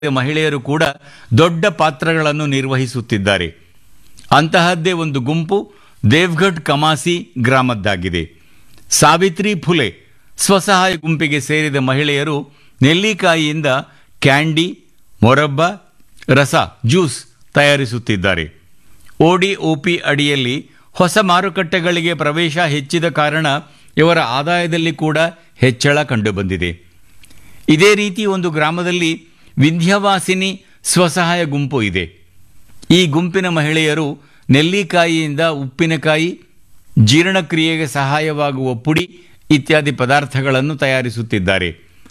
ಮಹಿಳೆಯರು ಕೂಡ ದೊಡ್ಡ ಪಾತ್ರಗಳನ್ನು ನಿರ್ವಹಿಸುತ್ತಿದ್ದಾರೆ ಅಂತಹದ್ದೇ ಒಂದು ಗುಂಪು ದೇವ್ಗಢ್ ಕಮಾಸಿ ಗ್ರಾಮದ್ದಾಗಿದೆ ಸಾವಿತ್ರಿ ಫುಲೆ ಸ್ವಸಹಾಯ ಗುಂಪಿಗೆ ಸೇರಿದ ಮಹಿಳೆಯರು ನೆಲ್ಲಿಕಾಯಿಯಿಂದ ಕ್ಯಾಂಡಿ ಮೊರಬ್ಬ ರಸ ಜ್ಯೂಸ್ ತಯಾರಿಸುತ್ತಿದ್ದಾರೆ ಒಡಿಒಪಿ ಅಡಿಯಲ್ಲಿ ಹೊಸ ಮಾರುಕಟ್ಟೆಗಳಿಗೆ ಪ್ರವೇಶ ಹೆಚ್ಚಿದ ಕಾರಣ ಇವರ ಆದಾಯದಲ್ಲಿ ಕೂಡ ಹೆಚ್ಚಳ ಕಂಡುಬಂದಿದೆ ಇದೇ ರೀತಿ ಒಂದು ಗ್ರಾಮದಲ್ಲಿ ವಿಂಧ್ಯವಾಸಿನಿ ಸ್ವಸಹಾಯ ಗುಂಪು ಇದೆ ಈ ಗುಂಪಿನ ಮಹಿಳೆಯರು ನೆಲ್ಲಿಕಾಯಿಯಿಂದ ಉಪ್ಪಿನಕಾಯಿ ಜೀರ್ಣಕ್ರಿಯೆಗೆ ಸಹಾಯವಾಗುವ ಪುಡಿ ಇತ್ಯಾದಿ ಪದಾರ್ಥಗಳನ್ನು ತಯಾರಿಸುತ್ತಿದ್ದಾರೆ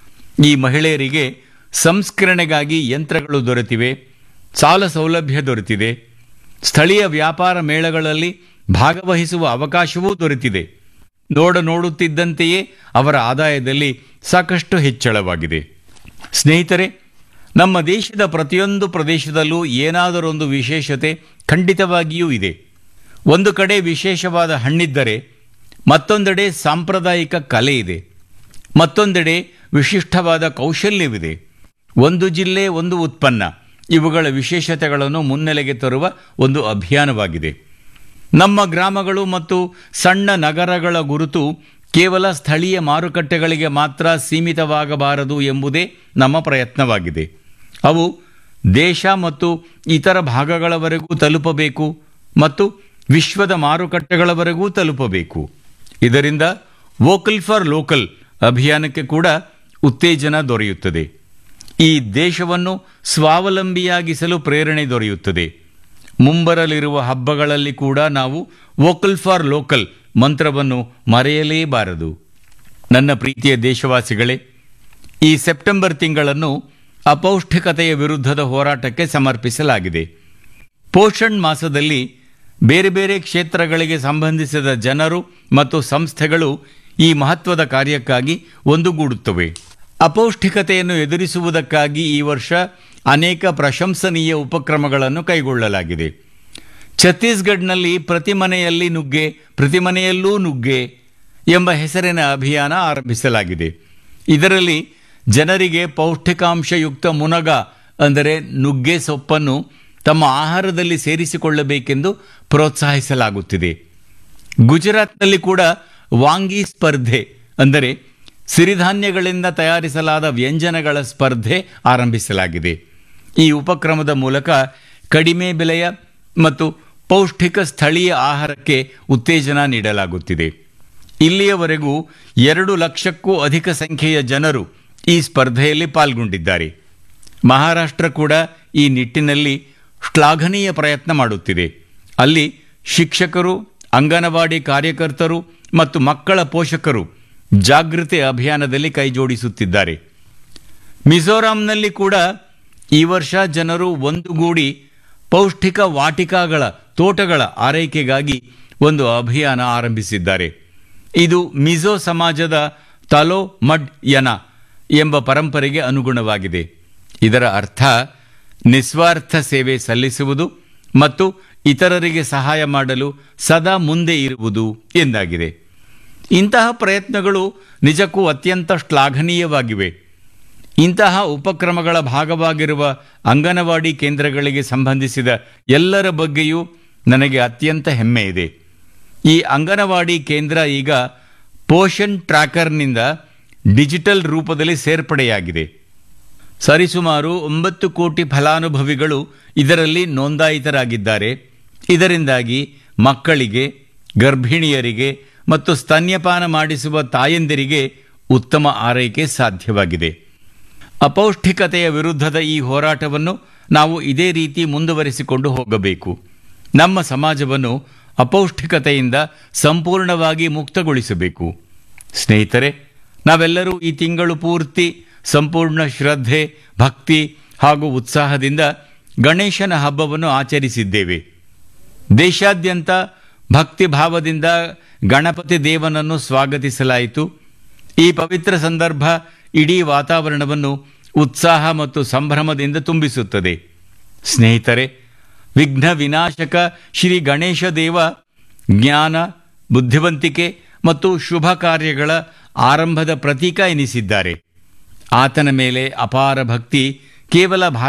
ಈ ಮಹಿಳೆಯರಿಗೆ ಸಂಸ್ಕರಣೆಗಾಗಿ ಯಂತ್ರಗಳು ದೊರೆತಿವೆ ಸಾಲ ಸೌಲಭ್ಯ ದೊರೆತಿದೆ ಸ್ಥಳೀಯ ವ್ಯಾಪಾರ ಮೇಳಗಳಲ್ಲಿ ಭಾಗವಹಿಸುವ ಅವಕಾಶವೂ ದೊರೆತಿದೆ ನೋಡ ನೋಡುತ್ತಿದ್ದಂತೆಯೇ ಅವರ ಆದಾಯದಲ್ಲಿ ಸಾಕಷ್ಟು ಹೆಚ್ಚಳವಾಗಿದೆ ಸ್ನೇಹಿತರೆ ನಮ್ಮ ದೇಶದ ಪ್ರತಿಯೊಂದು ಪ್ರದೇಶದಲ್ಲೂ ಏನಾದರೊಂದು ವಿಶೇಷತೆ ಖಂಡಿತವಾಗಿಯೂ ಇದೆ ಒಂದು ಕಡೆ ವಿಶೇಷವಾದ ಹಣ್ಣಿದ್ದರೆ ಮತ್ತೊಂದೆಡೆ ಸಾಂಪ್ರದಾಯಿಕ ಕಲೆ ಇದೆ ಮತ್ತೊಂದೆಡೆ ವಿಶಿಷ್ಟವಾದ ಕೌಶಲ್ಯವಿದೆ ಒಂದು ಜಿಲ್ಲೆ ಒಂದು ಉತ್ಪನ್ನ ಇವುಗಳ ವಿಶೇಷತೆಗಳನ್ನು ಮುನ್ನೆಲೆಗೆ ತರುವ ಒಂದು ಅಭಿಯಾನವಾಗಿದೆ ನಮ್ಮ ಗ್ರಾಮಗಳು ಮತ್ತು ಸಣ್ಣ ನಗರಗಳ ಗುರುತು ಕೇವಲ ಸ್ಥಳೀಯ ಮಾರುಕಟ್ಟೆಗಳಿಗೆ ಮಾತ್ರ ಸೀಮಿತವಾಗಬಾರದು ಎಂಬುದೇ ನಮ್ಮ ಪ್ರಯತ್ನವಾಗಿದೆ ಅವು ದೇಶ ಮತ್ತು ಇತರ ಭಾಗಗಳವರೆಗೂ ತಲುಪಬೇಕು ಮತ್ತು ವಿಶ್ವದ ಮಾರುಕಟ್ಟೆಗಳವರೆಗೂ ತಲುಪಬೇಕು ಇದರಿಂದ ವೋಕಲ್ ಫಾರ್ ಲೋಕಲ್ ಅಭಿಯಾನಕ್ಕೆ ಕೂಡ ಉತ್ತೇಜನ ದೊರೆಯುತ್ತದೆ ಈ ದೇಶವನ್ನು ಸ್ವಾವಲಂಬಿಯಾಗಿಸಲು ಪ್ರೇರಣೆ ದೊರೆಯುತ್ತದೆ ಮುಂಬರಲಿರುವ ಹಬ್ಬಗಳಲ್ಲಿ ಕೂಡ ನಾವು ವೋಕಲ್ ಫಾರ್ ಲೋಕಲ್ ಮಂತ್ರವನ್ನು ಮರೆಯಲೇಬಾರದು ನನ್ನ ಪ್ರೀತಿಯ ದೇಶವಾಸಿಗಳೇ ಈ ಸೆಪ್ಟೆಂಬರ್ ತಿಂಗಳನ್ನು ಅಪೌಷ್ಟಿಕತೆಯ ವಿರುದ್ಧದ ಹೋರಾಟಕ್ಕೆ ಸಮರ್ಪಿಸಲಾಗಿದೆ ಪೋಷಣ್ ಮಾಸದಲ್ಲಿ ಬೇರೆ ಬೇರೆ ಕ್ಷೇತ್ರಗಳಿಗೆ ಸಂಬಂಧಿಸಿದ ಜನರು ಮತ್ತು ಸಂಸ್ಥೆಗಳು ಈ ಮಹತ್ವದ ಕಾರ್ಯಕ್ಕಾಗಿ ಒಂದುಗೂಡುತ್ತವೆ ಅಪೌಷ್ಟಿಕತೆಯನ್ನು ಎದುರಿಸುವುದಕ್ಕಾಗಿ ಈ ವರ್ಷ ಅನೇಕ ಪ್ರಶಂಸನೀಯ ಉಪಕ್ರಮಗಳನ್ನು ಕೈಗೊಳ್ಳಲಾಗಿದೆ ಛತ್ತೀಸ್ಗಢ್ನಲ್ಲಿ ಪ್ರತಿ ಮನೆಯಲ್ಲಿ ನುಗ್ಗೆ ಪ್ರತಿ ಮನೆಯಲ್ಲೂ ನುಗ್ಗೆ ಎಂಬ ಹೆಸರಿನ ಅಭಿಯಾನ ಆರಂಭಿಸಲಾಗಿದೆ ಇದರಲ್ಲಿ ಜನರಿಗೆ ಪೌಷ್ಟಿಕಾಂಶಯುಕ್ತ ಮುನಗ ಅಂದರೆ ನುಗ್ಗೆ ಸೊಪ್ಪನ್ನು ತಮ್ಮ ಆಹಾರದಲ್ಲಿ ಸೇರಿಸಿಕೊಳ್ಳಬೇಕೆಂದು ಪ್ರೋತ್ಸಾಹಿಸಲಾಗುತ್ತಿದೆ ಗುಜರಾತ್ನಲ್ಲಿ ಕೂಡ ವಾಂಗಿ ಸ್ಪರ್ಧೆ ಅಂದರೆ ಸಿರಿಧಾನ್ಯಗಳಿಂದ ತಯಾರಿಸಲಾದ ವ್ಯಂಜನಗಳ ಸ್ಪರ್ಧೆ ಆರಂಭಿಸಲಾಗಿದೆ ಈ ಉಪಕ್ರಮದ ಮೂಲಕ ಕಡಿಮೆ ಬೆಲೆಯ ಮತ್ತು ಪೌಷ್ಟಿಕ ಸ್ಥಳೀಯ ಆಹಾರಕ್ಕೆ ಉತ್ತೇಜನ ನೀಡಲಾಗುತ್ತಿದೆ ಇಲ್ಲಿಯವರೆಗೂ ಎರಡು ಲಕ್ಷಕ್ಕೂ ಅಧಿಕ ಸಂಖ್ಯೆಯ ಜನರು ಈ ಸ್ಪರ್ಧೆಯಲ್ಲಿ ಪಾಲ್ಗೊಂಡಿದ್ದಾರೆ ಮಹಾರಾಷ್ಟ್ರ ಕೂಡ ಈ ನಿಟ್ಟಿನಲ್ಲಿ ಶ್ಲಾಘನೀಯ ಪ್ರಯತ್ನ ಮಾಡುತ್ತಿದೆ ಅಲ್ಲಿ ಶಿಕ್ಷಕರು ಅಂಗನವಾಡಿ ಕಾರ್ಯಕರ್ತರು ಮತ್ತು ಮಕ್ಕಳ ಪೋಷಕರು ಜಾಗೃತಿ ಅಭಿಯಾನದಲ್ಲಿ ಕೈಜೋಡಿಸುತ್ತಿದ್ದಾರೆ ಮಿಜೋರಾಂನಲ್ಲಿ ಕೂಡ ಈ ವರ್ಷ ಜನರು ಒಂದುಗೂಡಿ ಪೌಷ್ಟಿಕ ವಾಟಿಕಾಗಳ ತೋಟಗಳ ಆರೈಕೆಗಾಗಿ ಒಂದು ಅಭಿಯಾನ ಆರಂಭಿಸಿದ್ದಾರೆ ಇದು ಮಿಜೋ ಸಮಾಜದ ತಲೋ ಮಡ್ ಯನ ಎಂಬ ಪರಂಪರೆಗೆ ಅನುಗುಣವಾಗಿದೆ ಇದರ ಅರ್ಥ ನಿಸ್ವಾರ್ಥ ಸೇವೆ ಸಲ್ಲಿಸುವುದು ಮತ್ತು ಇತರರಿಗೆ ಸಹಾಯ ಮಾಡಲು ಸದಾ ಮುಂದೆ ಇರುವುದು ಎಂದಾಗಿದೆ ಇಂತಹ ಪ್ರಯತ್ನಗಳು ನಿಜಕ್ಕೂ ಅತ್ಯಂತ ಶ್ಲಾಘನೀಯವಾಗಿವೆ ಇಂತಹ ಉಪಕ್ರಮಗಳ ಭಾಗವಾಗಿರುವ ಅಂಗನವಾಡಿ ಕೇಂದ್ರಗಳಿಗೆ ಸಂಬಂಧಿಸಿದ ಎಲ್ಲರ ಬಗ್ಗೆಯೂ ನನಗೆ ಅತ್ಯಂತ ಹೆಮ್ಮೆ ಇದೆ ಈ ಅಂಗನವಾಡಿ ಕೇಂದ್ರ ಈಗ ಪೋಷನ್ ಟ್ರ್ಯಾಕರ್ನಿಂದ ಡಿಜಿಟಲ್ ರೂಪದಲ್ಲಿ ಸೇರ್ಪಡೆಯಾಗಿದೆ ಸರಿಸುಮಾರು ಒಂಬತ್ತು ಕೋಟಿ ಫಲಾನುಭವಿಗಳು ಇದರಲ್ಲಿ ನೋಂದಾಯಿತರಾಗಿದ್ದಾರೆ ಇದರಿಂದಾಗಿ ಮಕ್ಕಳಿಗೆ ಗರ್ಭಿಣಿಯರಿಗೆ ಮತ್ತು ಸ್ತನ್ಯಪಾನ ಮಾಡಿಸುವ ತಾಯಂದಿರಿಗೆ ಉತ್ತಮ ಆರೈಕೆ ಸಾಧ್ಯವಾಗಿದೆ ಅಪೌಷ್ಟಿಕತೆಯ ವಿರುದ್ಧದ ಈ ಹೋರಾಟವನ್ನು ನಾವು ಇದೇ ರೀತಿ ಮುಂದುವರಿಸಿಕೊಂಡು ಹೋಗಬೇಕು ನಮ್ಮ ಸಮಾಜವನ್ನು ಅಪೌಷ್ಟಿಕತೆಯಿಂದ ಸಂಪೂರ್ಣವಾಗಿ ಮುಕ್ತಗೊಳಿಸಬೇಕು ಸ್ನೇಹಿತರೆ ನಾವೆಲ್ಲರೂ ಈ ತಿಂಗಳು ಪೂರ್ತಿ ಸಂಪೂರ್ಣ ಶ್ರದ್ಧೆ ಭಕ್ತಿ ಹಾಗೂ ಉತ್ಸಾಹದಿಂದ ಗಣೇಶನ ಹಬ್ಬವನ್ನು ಆಚರಿಸಿದ್ದೇವೆ ದೇಶಾದ್ಯಂತ ಭಕ್ತಿ ಭಾವದಿಂದ ಗಣಪತಿ ದೇವನನ್ನು ಸ್ವಾಗತಿಸಲಾಯಿತು ಈ ಪವಿತ್ರ ಸಂದರ್ಭ ಇಡೀ ವಾತಾವರಣವನ್ನು ಉತ್ಸಾಹ ಮತ್ತು ಸಂಭ್ರಮದಿಂದ ತುಂಬಿಸುತ್ತದೆ ಸ್ನೇಹಿತರೆ ವಿಘ್ನ ವಿನಾಶಕ ಶ್ರೀ ಗಣೇಶ ದೇವ ಜ್ಞಾನ ಬುದ್ಧಿವಂತಿಕೆ ಮತ್ತು ಶುಭ ಕಾರ್ಯಗಳ ಆರಂಭದ ಪ್ರತೀಕ ಎನಿಸಿದ್ದಾರೆ ಆತನ ಮೇಲೆ ಅಪಾರ ಭಕ್ತಿ ಕೇವಲ